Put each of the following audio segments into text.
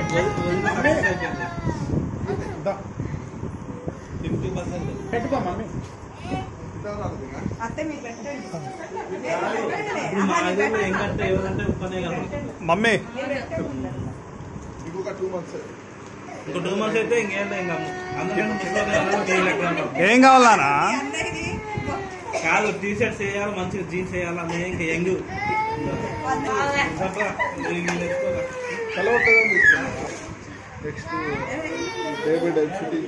దా, fifty percent పెట్టుకో mummy అత్తే మీరు పెట్టండి ఇప్పుడు మా అదే ఏంటంటే ఎవరంటే ఉప్పనే కదా మమ్మీ ఇంకొక టూ మంత్స్ ఇంకో టూ మంత్స్ అయితే ఇంకేంటే ఇంకా అందుకని ముప్పై లెక్క అంటాం ఏం కావాలనా అందరికీ కాదు టీ షర్ట్స్ వేయాలి మంచిగా జీన్స్ వేయాలి అన్నీ ఇంకా యంగ్ సెలవు నెక్స్ట్ డేవిడ్ ఎల్సిటీ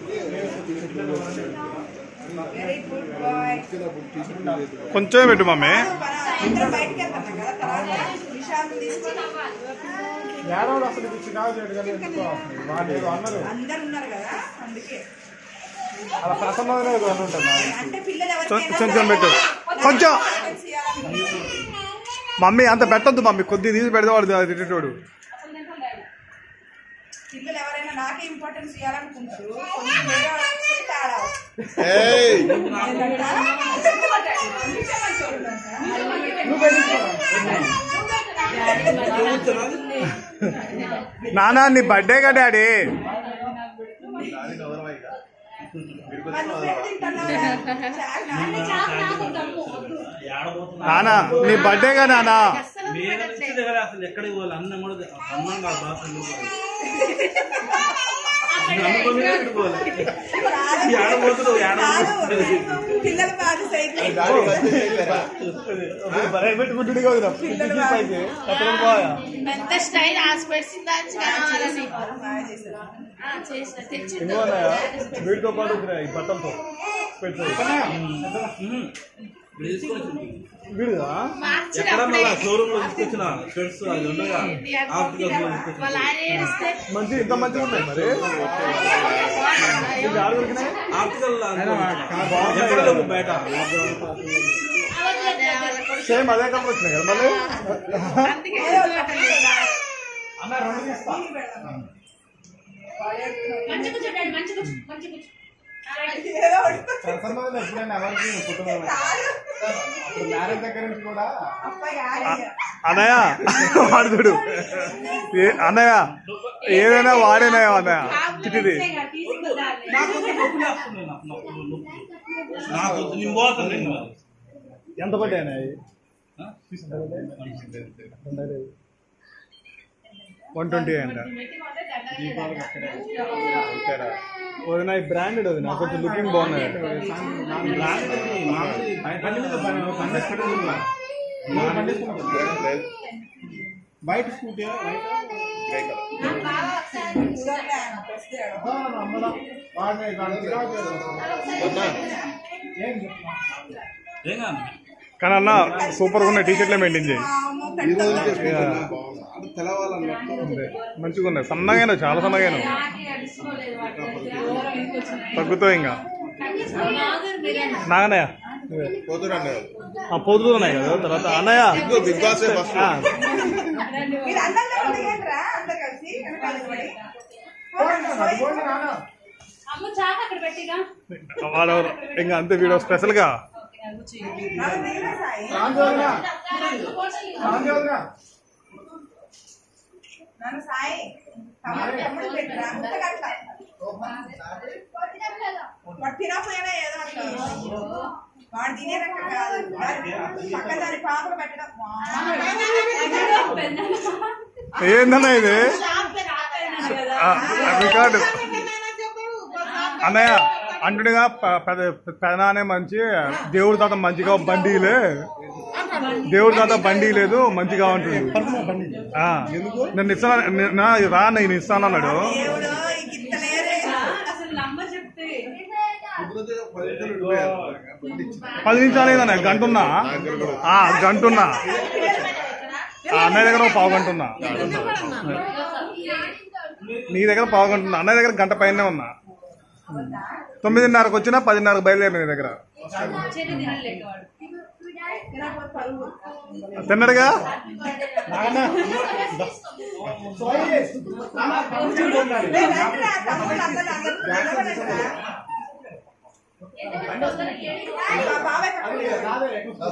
వెరీ గుడ్ బాయ్ కొంచెం పెట్టు మమ్మీ సాయంత్రం బయటికి వెళ్తాం కదా తర్వాత విశాల్ తీసుకొని ఏడవడు అసలు ఇది చికాకు చేయడు కానీ ఎందుకో వాళ్ళు ఏదో అన్నారు అందరు ఉన్నారు కదా అందుకే అలా ప్రసన్నమైన ఏదో అని ఉంటుంది నాకు. అంటే పిల్లలు కొంచెం- కొంచెం పెట్టు కొంచెం మమ్మీ అంత పెట్టొద్దు మమ్మీ కొద్ది తీసి పెడితే వాడు తిట్టేటోడు పిల్లలు ఎవరైనా నాకే ఇంపార్టెన్స్ ఇవ్వాలనుకుంటారు కొంచెం వేరే వాళ్ళకి ఇస్తే తేడా వస్తుంది. ఏయ్ నానా నీ బర్త్డే కదా డాడీ మరి నువ్వేం తింటున్నావు? చాలా. నానా నీ బర్త్డే కదా నానా మీరు నుంచి దగ్గర అసలు ఎక్కడికి పోవాలి అన్నం కూడా అన్నం కాదు బాత్రూమ్ ఎక్కడికి పోవాలి ఈ ఆడబోతులు ఈ కాదు, ఆడబోతులు పిల్లలు బాగా సైకిల్ పెద్ద స్టైల్ హాస్పిటల్స్ దాచి కావాలని బాగా చేశారు ఆ, చేసిన తెచ్చి వీటితో పాటు ఈ బట్టలతో వీడుగా ఎక్కడ మళ్ళా షోరూమ్ లో తీసుకొచ్చిన షర్ట్స్ అది ఉండగా ఆప్టికల్ వాళ్ళ ఆయన ఏడిస్తే మంచి ఇంత మంచిగా ఉన్నాయి మరి ఇది ఆరు దొరికినాయి? ఆప్టికల్ ఎక్కడ లేవు బయట సేమ్ అదే కలర్ వచ్చినాయి కదా మళ్ళీ అందుకే గుర్తుపట్టలేదు. మంచి కూర్చో డాడీ, మంచి కూర్చో, మంచి కూర్చో. ఏదో ఒకటి. ప్రసన్నమైన ఎప్పుడైనా ఎవరికి పుట్టిన మ్యారేజ్ దగ్గర నుంచి కూడా అబ్బాయి ఆగి. అన్నయ్య వాడు చూడు ఏ- అన్నయ్య ఏదైనా వాడేనా అన్నయ్య చిటిది నాకు కొంచెం నొప్పి లేస్తుంది నాకు నొప్పి నొప్పి నాకు నేను పోతాను నేను మరి. ఎంత పడ్డాయి అన్నయ్య ఆ? వన్ ట్వంటీ అంట వదిన బ్రాండెడ్ వదిన కొంచెం లుకింగ్ బాగున్నాయి బ్రాండ్ ఇది మామూలు బండి మీద బండి బండి వేసి పెట్టుకుంటున్నా. నా బండి వేసుకుంటున్నా. వైట్ స్కూటీ వైట్ చూడండి ఆయన వస్తాడు. ఏం కాదు కానీ అన్న సూపర్ గా ఉన్నాయి టీ షర్ట్లే మెయింటైన్ చేయి వామ్మో, ఈ రోజు పెడతాం. చేసుకుంటున్నా బాగుంది అది తెలవాలన్నట్టు అంతే. మంచిగా ఉన్నాయి సన్నగా చాలా సన్నగా నాకే అడిచుకోలేదు వాటి తగ్గుతావు ఇంకా నాగనయ్య పోతురండి ఆ పొదులు ఉన్నాయి కదా తర్వాత అన్నయ్య ఇదిగో బిగ్ బాస్ ఫస్ట్ ఆ, మీరు అందంగా ఉండగలరా అందరు కలిసి వెనకాల పడి? పోండి, పోయి. అమ్మ చాక అక్కడ పెట్టిగా వాడు ఇంకా అంతే వీడియో స్పెషల్ గా నాకు దిగరా సాయి? నన్ను సాయి తమ్ముడు తమ్ముడు పెట్టరా ముట్టగట్ల వాడు తినకపోయినా ఏదో అట్లా వాడు తినే రకం కాదు వాడు పక్కన దాని పాపలు పెట్టడం ఏందన్నా ఇది ఆ, రికార్డు అన్నయ్య అంటుడుగా ప- పెద్ద పెదనానే మంచి దేవుడి తాత మంచిగా బండిలే దేవుడి తాత బండి లేదు మంచిగా ఉంటుంది ఆ, నేను ఇస్తాను నే- నా రా నేను ఇస్తాను అన్నాడు దేవుడు ఈ గిత్త లేదే అసలు నంబర్ చెప్తే కుదిరితే పది నిమిషాలు ఉండిపోయారు. బండి ఇచ్చి. పది నిమిషాలు అయిందన్న గంటున్నా ఆ, గంటున్నా ఆ, అన్నయ్య దగ్గర ఒక పావు గంట ఉన్నా నీ దగ్గర పావు గంట ఉన్నా అన్నయ్య దగ్గర గంట పైనే ఉన్నా తొమ్మిదిన్నరకు వచ్చినా పదిన్నరకు బయలుదేరి నీ దగ్గర చెడు తినలేక వాడు తిన్నాడుగా లేదంటే ఆ తమ్ముడు అందరూ అందరూ నిలబడరా? మా బాబాయ్ పక్కన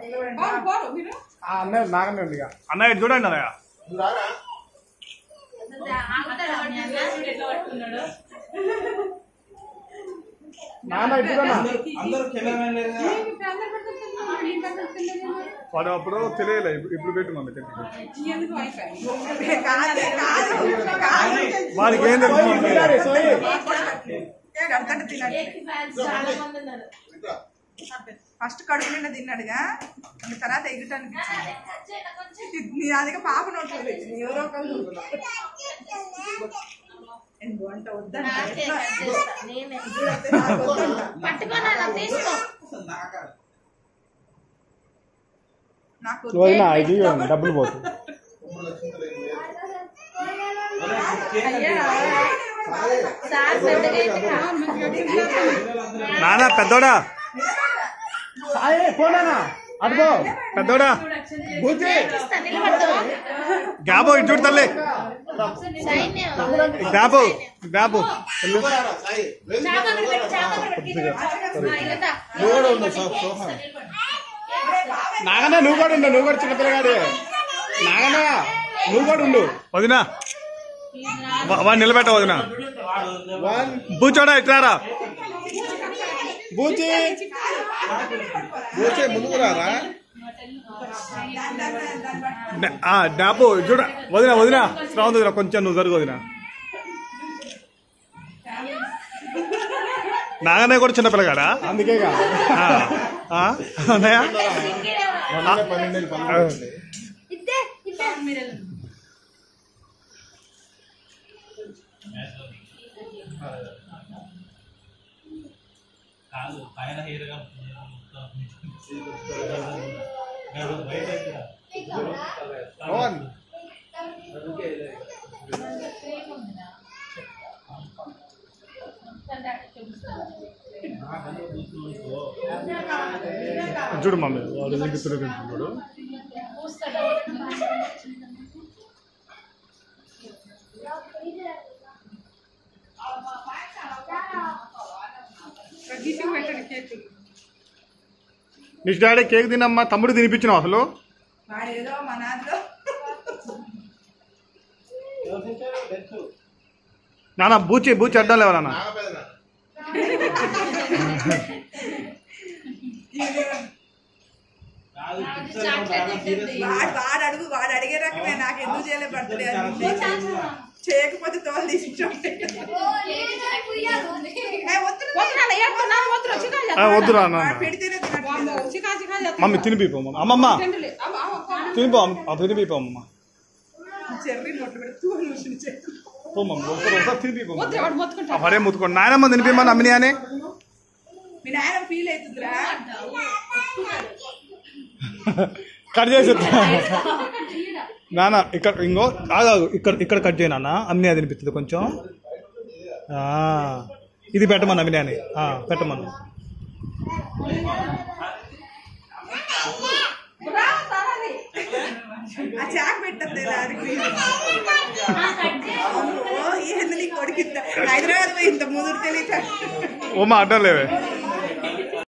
ఆ అన్నయ్య నాగనే ఉంది ఇక. అన్నయ్య ఇటు చూడండి అన్నయ్య ఎట్లా పట్టుకున్నాడు నాన్న ఇటుదన్నా అందరూ కెమెరామెన్ లేరు కదా వాడు అప్పుడు తెలియలే ఇప్పుడు- ఇప్పుడు పెట్టు మమ్మీ తింటే. కాదు కాదు కాదు వాడికి ఏం తెలుసు మమ్మీ? ఏ అర్థం తినట్లే ఫస్ట్ కడుపు నిండా తిన్నాడుగా ఇంక తర్వాత ఎగుటానికి నీ అదిగా పాప నోట్లో పెట్టింది ఎవరో ఒకళ్ళు ఎందుకు వంట వద్దంట ఎట్లా? చూడొద్దు, నాకు వద్దంట. నాకు వద్దు. వదినా, ఇది ఇవ్వండి, డబ్బులు పోతుంది నాన్న పెద్దోడా అడుగో పెద్దోడా గ్యాబో ఇటు చూడు తల్లి గ్యాబో గ్యాబో చాకు అక్కడ పెట్టి చాకు అక్కడ పెట్టి నువ్వు కూడా ఉండు సో- సోఫా నాగన్నా నువ్వు కూడా ఉండు నువ్వు కూడా చిన్నపిల్లగాడి నాగన్నా నువ్వు కూడా ఉండు వదినా వా- వాడిని నిలబెట్ట వదినా వన్ బూచోడా ఇట్లారా బూచి బూచి ముందుకు రారా డాబు చూడ వదినా వదినా శ్రావంతి వదినా కొంచెం నువ్వు జరుగు వదినా నాగన్నయ్య కూడా చిన్నపిల్లగాడా అందుకేగా ఆ, ఆ, అన్నయ్య మొన్ననే పన్నెండేళ్ళు పన్నెండు కాదు పైన హెయిర్ గా వన్ చూడు మమ్మీ వాడు ఎందుకు తిరుగుతున్నాడు నీ డాడీ కేక్ తినమ్మా తమ్ముడు తినిపించినావు అసలు వాడు ఏదో మా నాన్నలో నాన్న బూచి బూచి అడ్డాలి నాన్న నాగపేదనా కాదు పిక్చర్ వాడు వాడు అడుగు వాడు అడిగే రకమే నాకు ఎందుకు చేయలే బర్త్డే అని చేయకపోతే తోలు తీసి ఆ, వద్దురా నాన్న పెడితేనే తినట్లేదు. మమ్మీ తినిపిపో మమ్మ అమ్మమ్మ తినిపో అమ్మ తినిపిపో అమ్మమ్మ చెర్రీ నోట్లు పెడితే తూలు మూసిన చేతులు. పో మమ్మ ఒకసారి ఒకసారి తినిపిపో మమ్మ. ఆ, వాడే ముత్తుకోండి నాయనమ్మ తినిపిమ్మని అమ్మిని అని మీ నాయన ఫీల్ అవుతుందిరా కట్ చేసి నాన్న ఇక్కడ ఇంకో ఆగాగు ఇక్కడ ఇక్కడ కట్ చేయ నాన్న అమ్మిని అది తినిపిస్తుంది కొంచెం ఆ, ఇది పెట్టమని అమ్మిని అని ఆ, పెట్టమను ఆ చాక్ పెట్టద్దు దానికి అమ్మో ఏంది నీ కొడుకు ఇంత హైదరాబాద్ పోయి ఇంత ముదురు తెలియట ఓ మా అడ్డం లేవే